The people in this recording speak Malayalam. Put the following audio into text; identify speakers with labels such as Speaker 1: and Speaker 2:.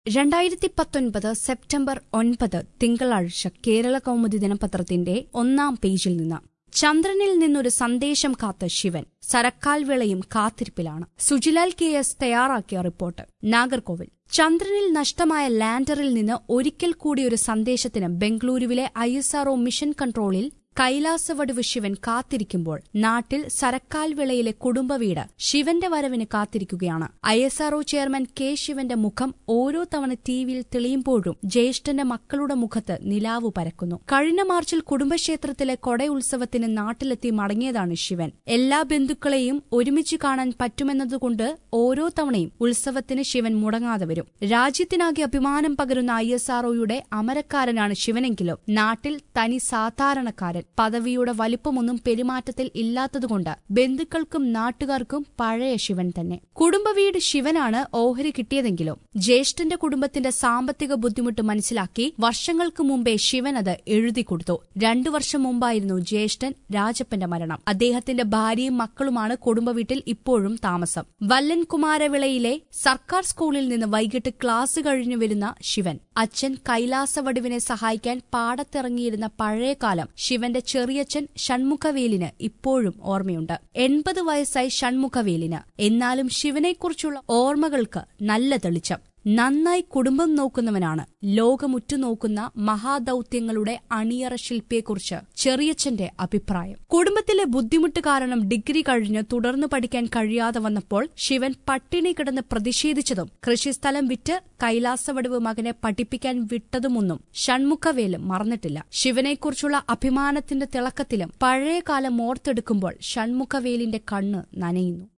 Speaker 1: രണ്ടായിരത്തി പത്തൊൻപത് സെപ്റ്റംബർ ഒൻപത് തിങ്കളാഴ്ച കേരള കൗമുദി ദിനപത്രത്തിന്റെ ഒന്നാം പേജിൽ നിന്ന് ചന്ദ്രനിൽ നിന്നൊരു സന്ദേശം കാത്ത ശിവൻ സരക്കാൽവിളയും കാത്തിരിപ്പിലാണ് സുജിലാൽ കെ എസ് തയ്യാറാക്കിയ റിപ്പോർട്ട് നാഗർകോവിൽ ചന്ദ്രനിൽ നഷ്ടമായ ലാൻഡറിൽ നിന്ന് ഒരിക്കൽ കൂടി ഒരു സന്ദേശത്തിന് ബംഗളൂരുവിലെ ഐ മിഷൻ കൺട്രോളിൽ കൈലാസവടുവ് ശിവൻ കാത്തിരിക്കുമ്പോൾ നാട്ടിൽ സരക്കാൽവിളയിലെ കുടുംബവീട് ശിവന്റെ വരവിന് കാത്തിരിക്കുകയാണ് I S R O chairman K ശിവന്റെ മുഖം ഓരോ തവണ ടിവിയിൽ തെളിയുമ്പോഴും ജ്യേഷ്ഠന്റെ മക്കളുടെ മുഖത്ത് നിലാവ് പരക്കുന്നു കഴിഞ്ഞ മാർച്ചിൽ കുടുംബക്ഷേത്രത്തിലെ കൊട ഉത്സവത്തിന് നാട്ടിലെത്തി മടങ്ങിയതാണ് ശിവൻ എല്ലാ ബന്ധുക്കളെയും ഒരുമിച്ച് കാണാൻ പറ്റുമെന്നതുകൊണ്ട് ഓരോ തവണയും ഉത്സവത്തിന് ശിവൻ മുടങ്ങാതെ വരും രാജ്യത്തിനാകെ അഭിമാനം പകരുന്ന ഐ എസ് ആർഒയുടെ അമരക്കാരനാണ് ശിവനെങ്കിലും നാട്ടിൽ തനി സാധാരണക്കാരൻ പദവിയുടെ വലിപ്പമൊന്നും പെരുമാറ്റത്തിൽ ഇല്ലാത്തതുകൊണ്ട് ബന്ധുക്കൾക്കും നാട്ടുകാർക്കും പഴയ ശിവൻ തന്നെ കുടുംബവീട് ശിവനാണ് ഓഹരി കിട്ടിയതെങ്കിലും ജ്യേഷ്ഠന്റെ കുടുംബത്തിന്റെ സാമ്പത്തിക ബുദ്ധിമുട്ട് മനസ്സിലാക്കി വർഷങ്ങൾക്ക് മുമ്പേ ശിവൻ അത് എഴുതി കൊടുത്തു രണ്ടു വർഷം മുമ്പായിരുന്നു ജ്യേഷ്ഠൻ രാജപ്പന്റെ മരണം അദ്ദേഹത്തിന്റെ ഭാര്യയും മക്കളുമാണ് കുടുംബവീട്ടിൽ ഇപ്പോഴും താമസം വല്ലൻ കുമാരവിളയിലെ സർക്കാർ സ്കൂളിൽ നിന്ന് വൈകിട്ട് ക്ലാസ് കഴിഞ്ഞു വരുന്ന ശിവൻ അച്ഛൻ കൈലാസവടുവിനെ സഹായിക്കാൻ പാടത്തിറങ്ങിയിരുന്ന പഴയകാലം ശിവന്റെ ചെറിയച്ഛൻ ഷൺമുഖവേലിന് ഇപ്പോഴും ഓർമ്മയുണ്ട് എൺപത് വയസ്സായി ഷൺമുഖവേലിന് എന്നാലും ശിവനെക്കുറിച്ചുള്ള ഓർമ്മകൾക്ക് നല്ല തെളിച്ചം നന്നായി കുടുംബം നോക്കുന്നവനാണ് ലോകമുറ്റുനോക്കുന്ന മഹാദൌത്യങ്ങളുടെ അണിയറ ശില്പിയെക്കുറിച്ച് ചെറിയച്ഛന്റെ അഭിപ്രായം കുടുംബത്തിലെ ബുദ്ധിമുട്ട് കാരണം ഡിഗ്രി കഴിഞ്ഞ് തുടർന്ന് പഠിക്കാൻ കഴിയാതെ വന്നപ്പോൾ ശിവൻ പട്ടിണി കിടന്ന് പ്രതിഷേധിച്ചതും കൃഷിസ്ഥലം വിറ്റ് കൈലാസവടുവ് മകനെ പഠിപ്പിക്കാൻ വിട്ടതുമൊന്നും ഷൺമുഖവേലും മറന്നിട്ടില്ല ശിവനെക്കുറിച്ചുള്ള അഭിമാനത്തിന്റെ തിളക്കത്തിലും പഴയകാലം ഓർത്തെടുക്കുമ്പോൾ ഷൺമുഖവേലിന്റെ കണ്ണ് നനയുന്നു